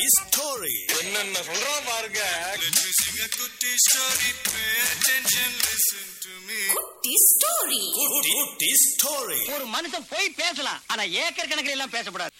story. என்னென்ன சொல்றான் பாருங்க Let me sing a goody story. Pay attention, listen to me. குட்டி ஸ்டோரி Good, good story. ஒரு மனுஷன் போய் பேசலாம் ஆனா ஏக்கர் கணக்கில் எல்லாம் பேசக்கூடாது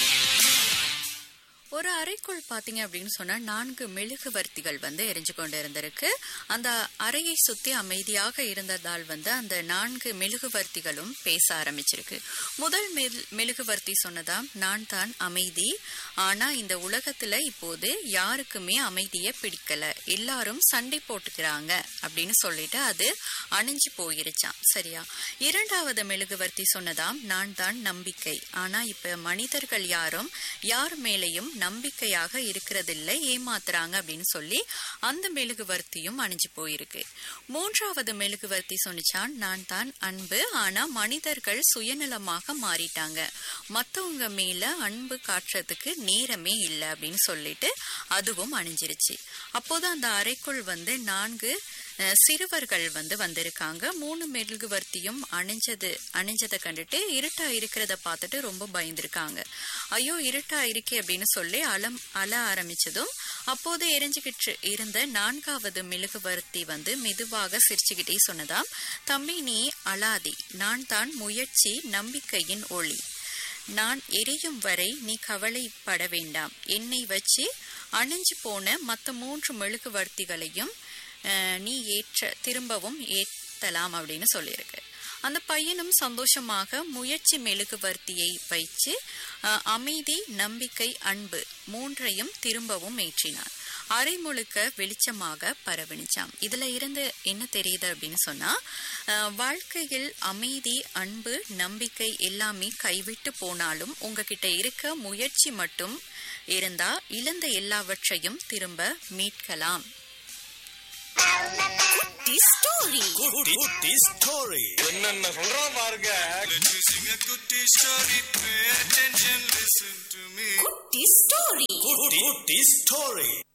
ஒரு அறைக்குள் பாத்தீங்க அப்படின்னு சொன்னா நான்கு மெழுகுவர்த்திகள் வந்து எரிஞ்சு கொண்டு இருந்திருக்கு அந்த அறையை சுத்தி அமைதியாக இருந்ததால் வந்து அந்த நான்கு மெழுகுவர்த்திகளும் பேச ஆரம்பிச்சிருக்கு முதல் மெல்- மெழுகுவர்த்தி சொன்னதாம் நான் தான் அமைதி ஆனா இந்த உலகத்துல இப்போது யாருக்குமே அமைதியை பிடிக்கல எல்லாரும் சண்டை போட்டுக்கிறாங்க அப்படின்னு சொல்லிட்டு அது அணிஞ்சு போயிருச்சாம் சரியா இரண்டாவது மெழுகுவர்த்தி சொன்னதாம் நான் தான் நம்பிக்கை ஆனா இப்ப மனிதர்கள் யாரும் யார் மேலேயும் நம்பிக்கையாக இருக்கிறதில்லை ஏமாத்துறாங்க அப்படின்னு சொல்லி அந்த மெழுகுவர்த்தியும் அணிஞ்சு போயிருக்கு மூன்றாவது மெழுகுவர்த்தி சொன்னிச்சான் நான் தான் அன்பு ஆனா மனிதர்கள் சுயநலமாக மாறிட்டாங்க மத்தவங்க மேல அன்பு காட்டுறதுக்கு நேரமே இல்லை அப்படின்னு சொல்லிட்டு அதுவும் அணிஞ்சிருச்சு அப்போது அந்த அறைக்குள் வந்து நான்கு அஹ், சிறுவர்கள் வந்து வந்திருக்காங்க மூணு மெழுகுவர்த்தியும் அணிஞ்சது அணிஞ்சதை கண்டுட்டு இருட்டா இருக்கிறத பார்த்துட்டு ரொம்ப பயந்துருக்காங்க ஐயோ இருட்டா இருக்கே அப்படின்னு சொல்லி அலம் அழ ஆரம்பிச்சதும் அப்போது எரிஞ்சுக்கிட்டு இருந்த நான்காவது மெழுகுவர்த்தி வந்து மெதுவாக சிரிச்சுக்கிட்டே சொன்னதாம் தம்பி நீ அழாதி நான் தான் முயற்சி நம்பிக்கையின் ஒளி நான் எரியும் வரை நீ கவலைப்பட வேண்டாம் என்னை வச்சு அணிஞ்சு போன மற்ற மூன்று மெழுகுவர்த்திகளையும் அஹ், நீ ஏற்ற திரும்பவும் ஏத்தலாம் அப்படின்னு சொல்லியிருக்கு அந்த பையனும் சந்தோஷமாக முயற்சி மெழுகுவர்த்தியை வைத்து அஹ், அமைதி நம்பிக்கை அன்பு மூன்றையும் திரும்பவும் ஏற்றினான் அரை முழுக்க வெளிச்சமாக பரவணிச்சாம் இதுல இருந்து என்ன தெரியுது அப்படின்னு சொன்னா அஹ், வாழ்க்கையில் அமைதி அன்பு நம்பிக்கை எல்லாமே கைவிட்டு போனாலும் உங்ககிட்ட இருக்க முயற்சி மட்டும் இருந்தா இழந்த எல்லாவற்றையும் திரும்ப மீட்கலாம் குட்டி ஸ்டோரி Good, good story. என்னென்ன சொல்றான் பாருங்க Let me sing a goody story. Pay attention, listen to me. குட்டி ஸ்டோரி Good, good story.